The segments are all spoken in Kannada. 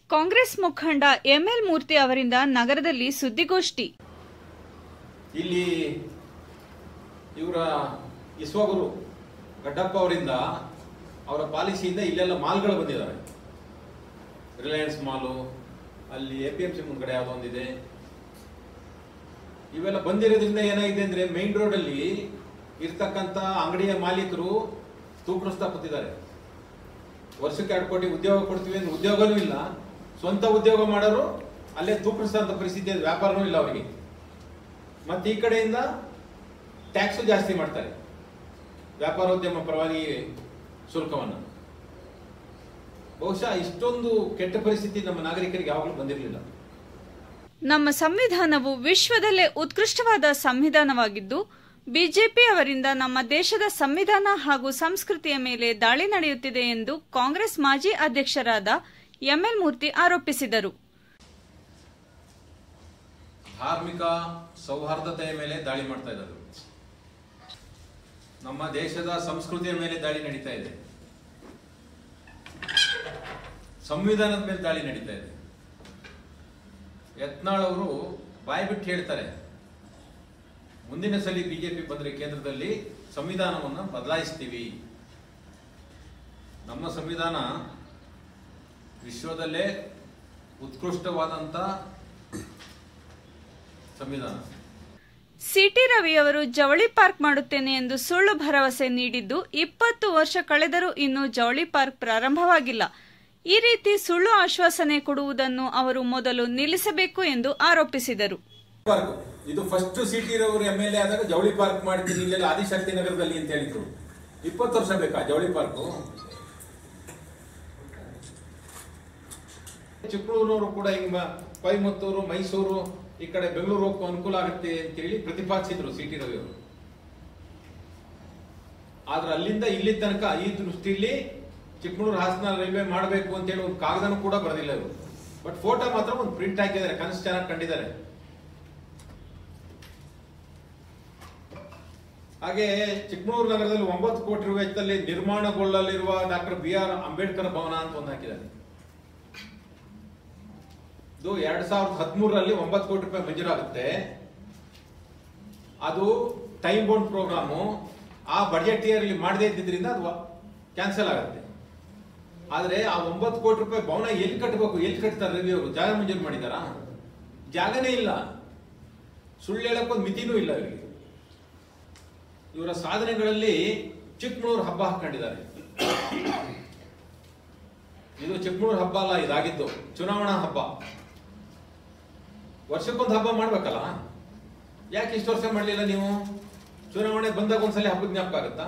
ಕಾಂಗ್ರೆಸ್ ಮುಖಂಡ ಎಂಎಲ್ ಮೂರ್ತಿ ಅವರಿಂದ ನಗರದಲ್ಲಿ ಸುದ್ದಿಗೋಷ್ಠಿ ಇಲ್ಲಿ ಇವರ ಇಸ್ವಗುರು ಗಡ್ಡಪ್ಪ ಅವರಿಂದ ಅವರ ಪಾಲಿಸಿಯಿಂದ ಇಲ್ಲೆಲ್ಲ ಮಾಲ್ಗಳು ಬಂದಿದ್ದಾವೆ ರಿಲಯನ್ಸ್ ಮಾಲು ಅಲ್ಲಿ ಎ ಪಿ ಎಂ ಸಿ ಮುಂದ್ಗಡೆ ಯಾವುದೋ ಒಂದಿದೆ ಇವೆಲ್ಲ ಬಂದಿರೋದ್ರಿಂದ ಏನಾಗಿದೆ ಅಂದ್ರೆ ಮೈನ್ ರೋಡಲ್ಲಿ ಇರ್ತಕ್ಕಂಥ ಅಂಗಡಿಯ ಮಾಲೀಕರು ತೂಕಡಿಸ್ತಾ ಕೂತಿದ್ದಾರೆ ವರ್ಷಕ್ಕೆ ಎರಡು ಕೋಟಿ ಉದ್ಯೋಗ ಕೊಡ್ತೀವಿ ಅಂದ್ರೆ ಉದ್ಯೋಗನೂ ಇಲ್ಲ ಸ್ವಂತ ಉದ್ಯೋಗ ಮಾಡೋರು ಅಲ್ಲೇ ತೂಕಡಿಸ್ತಂತ ಪರಿಸ್ಥಿತಿ ಇದೆ, ವ್ಯಾಪಾರನೂ ಇಲ್ಲ ಅವರಿಗೆ ಮತ್ತೆ ಈ ಕಡೆಯಿಂದ ಟ್ಯಾಕ್ಸು ಜಾಸ್ತಿ ಮಾಡ್ತಾರೆ ವ್ಯಾಪಾರೋದ್ಯಮ ಪರವಾಗಿ ಶುಲ್ಕವನ್ನು ಬಹುಶಃ ಇಷ್ಟೊಂದು ಕೆಟ್ಟ ಪರಿಸ್ಥಿತಿ ನಮ್ಮ ನಾಗರಿಕರಿಗೆ ಯಾವಾಗಲೂ ಬಂದಿರಲಿಲ್ಲ ನಮ್ಮ ಸಂವಿಧಾನವು ವಿಶ್ವದಲ್ಲೇ ಉತ್ಕೃಷ್ಟವಾದ ಸಂವಿಧಾನವಾಗಿದ್ದು ಬಿಜೆಪಿ ಅವರಿಂದ ನಮ್ಮ ದೇಶದ ಸಂವಿಧಾನ ಹಾಗೂ ಸಂಸ್ಕೃತಿಯ ಮೇಲೆ ದಾಳಿ ನಡೆಯುತ್ತಿದೆ ಎಂದು ಕಾಂಗ್ರೆಸ್ ಮಾಜಿ ಅಧ್ಯಕ್ಷರಾದ ಎಂಎಲ್ ಮೂರ್ತಿ ಆರೋಪಿಸಿದರು ಧಾರ್ಮಿಕ ಸೌಹಾರ್ದತೆಯ ಮೇಲೆ ದಾಳಿ ಮಾಡ್ತಾ ಇದ್ದಾರೆ ನಮ್ಮ ದೇಶದ ಸಂಸ್ಕೃತಿಯ ಮೇಲೆ ದಾಳಿ ನಡೀತಾ ಇದೆ ಸಂವಿಧಾನದ ಮೇಲೆ ದಾಳಿ ನಡೀತಾ ಇದೆ ಯತ್ನಾಳ್ ಅವರು ಬಾಯಿ ಬಿಟ್ಟು ಹೇಳ್ತಾರೆ ಮುಂದಿನ ಸಲ ಬಿಜೆಪಿ ಬಂದ್ರೆ ಕೇಂದ್ರದಲ್ಲಿ ಸಂವಿಧಾನವನ್ನು ಬದಲಾಯಿಸ್ತೀವಿ ನಮ್ಮ ಸಂವಿಧಾನ ವಿಶ್ವದಲ್ಲೇ ಉತ್ಕೃಷ್ಟವಾದಂಥ ಸಂವಿಧಾನ ಸಿಟಿ ರವಿ ಅವರು ಜವಳಿ ಪಾರ್ಕ್ ಮಾಡುತ್ತೇನೆ ಎಂದು ಸುಳ್ಳು ಭರವಸೆ ನೀಡಿದ್ದು ಇಪ್ಪತ್ತು ವರ್ಷ ಕಳೆದರೂ ಇನ್ನೂ ಜವಳಿ ಪಾರ್ಕ್ ಪ್ರಾರಂಭವಾಗಿಲ್ಲ ಈ ರೀತಿ ಸುಳ್ಳು ಆಶ್ವಾಸನೆ ಕೊಡುವುದನ್ನು ಅವರು ಮೊದಲು ನಿಲ್ಲಿಸಬೇಕು ಎಂದು ಆರೋಪಿಸಿದರು ಪಾರ್ಕ್ ಇದು ಫಸ್ಟ್ ಸಿಟಿ ರವರು ಎಂ ಎಲ್ ಎ ಆದಾಗ ಜವಳಿ ಪಾರ್ಕ್ ಮಾಡ್ತೀನಿ ಇಲ್ಲೆಲ್ಲ ಆದಿಶಕ್ತಿ ನಗರದಲ್ಲಿ ಅಂತ ಹೇಳಿದ್ರು ಇಪ್ಪತ್ತು ವರ್ಷ ಬೇಕಾ ಜವಳಿ ಪಾರ್ಕ್ ಚಿಕ್ಕಳೂರಿನವರು ಕೂಡ ಹಿಂಗ ಕೊಯಮತ್ತೂರು ಮೈಸೂರು ಈ ಕಡೆ ಬೆಂಗಳೂರು ಹೋಗಕ್ಕೂ ಅನುಕೂಲ ಆಗುತ್ತೆ ಅಂತೇಳಿ ಪ್ರತಿಪಾದಿಸಿದ್ರು ಸಿಟಿ ರವಿ ಅವರು ಆದ್ರೆ ಅಲ್ಲಿಂದ ಇಲ್ಲಿ ತನಕ ಈ ದೃಷ್ಟಿಯಲ್ಲಿ ಚಿಕ್ಕಮಗಳೂರು ಹಾಸನ ರೈಲ್ವೆ ಮಾಡಬೇಕು ಅಂತೇಳಿ ಒಂದು ಕಾಗದನೂ ಕೂಡ ಬರೆದಿಲ್ಲ ಇವರು ಬಟ್ ಫೋಟೋ ಮಾತ್ರ ಒಂದು ಪ್ರಿಂಟ್ ಹಾಕಿದ್ದಾರೆ ಕನಸು ಚೆನ್ನಾಗಿ ಕಂಡಿದ್ದಾರೆ ಹಾಗೆ ಚಿಕ್ಕಮಗಳೂರು ನಗರದಲ್ಲಿ ಒಂಬತ್ತು ಕೋಟಿ ರೂಪಾಯಿ ವೆಚ್ಚದಲ್ಲಿ ನಿರ್ಮಾಣಗೊಳ್ಳಲಿರುವ doctor B R Ambedkar Bhavan ಅಂತ ಒಂದು ಹಾಕಿದ್ದಾರೆ ಇದು ಎರಡ್ ಸಾವಿರದ ಹದಿಮೂರರಲ್ಲಿ ಒಂಬತ್ತು ಕೋಟಿ ರೂಪಾಯಿ ಮಂಜೂರಾಗುತ್ತೆ ಅದು ಟೈಮ್ ಬೌಂಡ್ ಪ್ರೋಗ್ರಾಮು ಆ ಬಜೆಟ್ ಇಯರ್ ಅಲ್ಲಿ ಮಾಡದೇ ಇದ್ದಿದ್ರಿಂದ ಅದು ಕ್ಯಾನ್ಸಲ್ ಆಗುತ್ತೆ ಆದ್ರೆ ಆ ಒಂಬತ್ತು ಕೋಟಿ ರೂಪಾಯಿ ಭವನ ಎಲ್ಲಿ ಕಟ್ಟಬೇಕು ಎಲ್ಲಿ ಕಟ್ತಾರೆ ರವಿ ಅವರು ಜಾಗ ಮಂಜೂರು ಮಾಡಿದಾರಾ ಜಾಗನೇ ಇಲ್ಲ ಸುಳ್ಳು ಹೇಳಕ್ಕೊಂದು ಮಿತಿನೂ ಇಲ್ಲ ಇವರಿಗೆ ಇವರ ಸಾಧನೆಗಳಲ್ಲಿ ಚಿಕ್ಕಮಗಳೂರು ಹಬ್ಬ ಹಾಕೊಂಡಿದ್ದಾರೆ ಇದು ಚಿಕ್ಕಮಗಳೂರು ಹಬ್ಬ ಅಲ್ಲ ಇದಾಗಿದ್ದು ಚುನಾವಣಾ ಹಬ್ಬ ವರ್ಷಕ್ಕೊಂದು ಹಬ್ಬ ಮಾಡ್ಬೇಕಲ್ಲ ಯಾಕೆ ಇಷ್ಟು ವರ್ಷ ಮಾಡಲಿಲ್ಲ ನೀವು ಚುನಾವಣೆ ಬಂದಾಗ ಒಂದ್ಸಲ ಹಬ್ಬದ ಜ್ಞಾಪಕ ಆಗುತ್ತಾ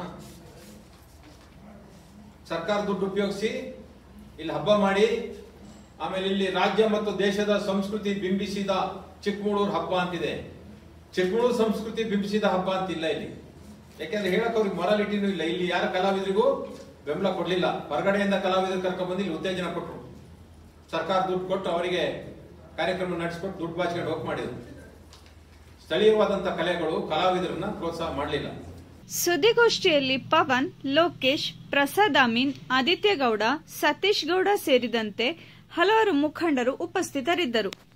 ಸರ್ಕಾರ ದುಡ್ಡು ಉಪಯೋಗಿಸಿ ಇಲ್ಲಿ ಹಬ್ಬ ಮಾಡಿ ಆಮೇಲೆ ಇಲ್ಲಿ ರಾಜ್ಯ ಮತ್ತು ದೇಶದ ಸಂಸ್ಕೃತಿ ಬಿಂಬಿಸಿದ ಚಿಕ್ಕಮಗಳೂರು ಹಬ್ಬ ಅಂತಿದೆ ಚಿಕ್ಕಮಗಳೂರು ಸಂಸ್ಕೃತಿ ಬಿಂಬಿಸಿದ ಹಬ್ಬ ಅಂತಿಲ್ಲ ಇಲ್ಲಿ ಯಾಕೆಂದ್ರೆ ಹೇಳಕ್ ಅವ್ರಿಗೆ ಮೊರಾಲಿಟಿನೂ ಇಲ್ಲ ಇಲ್ಲಿ ಯಾರ ಕಲಾವಿದರಿಗೂ ಬೆಂಬಲ ಕೊಡ್ಲಿಲ್ಲ ಹೊರಗಡೆಯಿಂದ ಕಲಾವಿದರು ಕರ್ಕೊಂಡ್ ಬಂದು ಇಲ್ಲಿ ಉತ್ತೇಜನ ಕೊಟ್ಟರು ಸರ್ಕಾರ ದುಡ್ಡು ಕೊಟ್ಟು ಅವರಿಗೆ ಕಾರ್ಯಕ್ರಮ ನಡೆಸ್ಕೊಟ್ಟು ದುಡ್ಡು ಬಾಚ್ಕೊಂಡು ಹೋಗಿ ಮಾಡಿದ್ರು ಸ್ಥಳೀಯವಾದಂತ ಕಲೆಗಳು ಕಲಾವಿದರನ್ನ ಪ್ರೋತ್ಸಾಹ ಮಾಡಲಿಲ್ಲ ಸುದ್ದಿಗೋಷ್ಠಿಯಲ್ಲಿ ಪವನ್ ಲೋಕೇಶ್ ಪ್ರಸಾದ್ ಅಮೀನ್ ಆದಿತ್ಯ ಗೌಡ ಸತೀಶ್ ಗೌಡ ಸೇರಿದಂತೆ ಹಲವಾರು ಮುಖಂಡರು ಉಪಸ್ಥಿತರಿದ್ದರು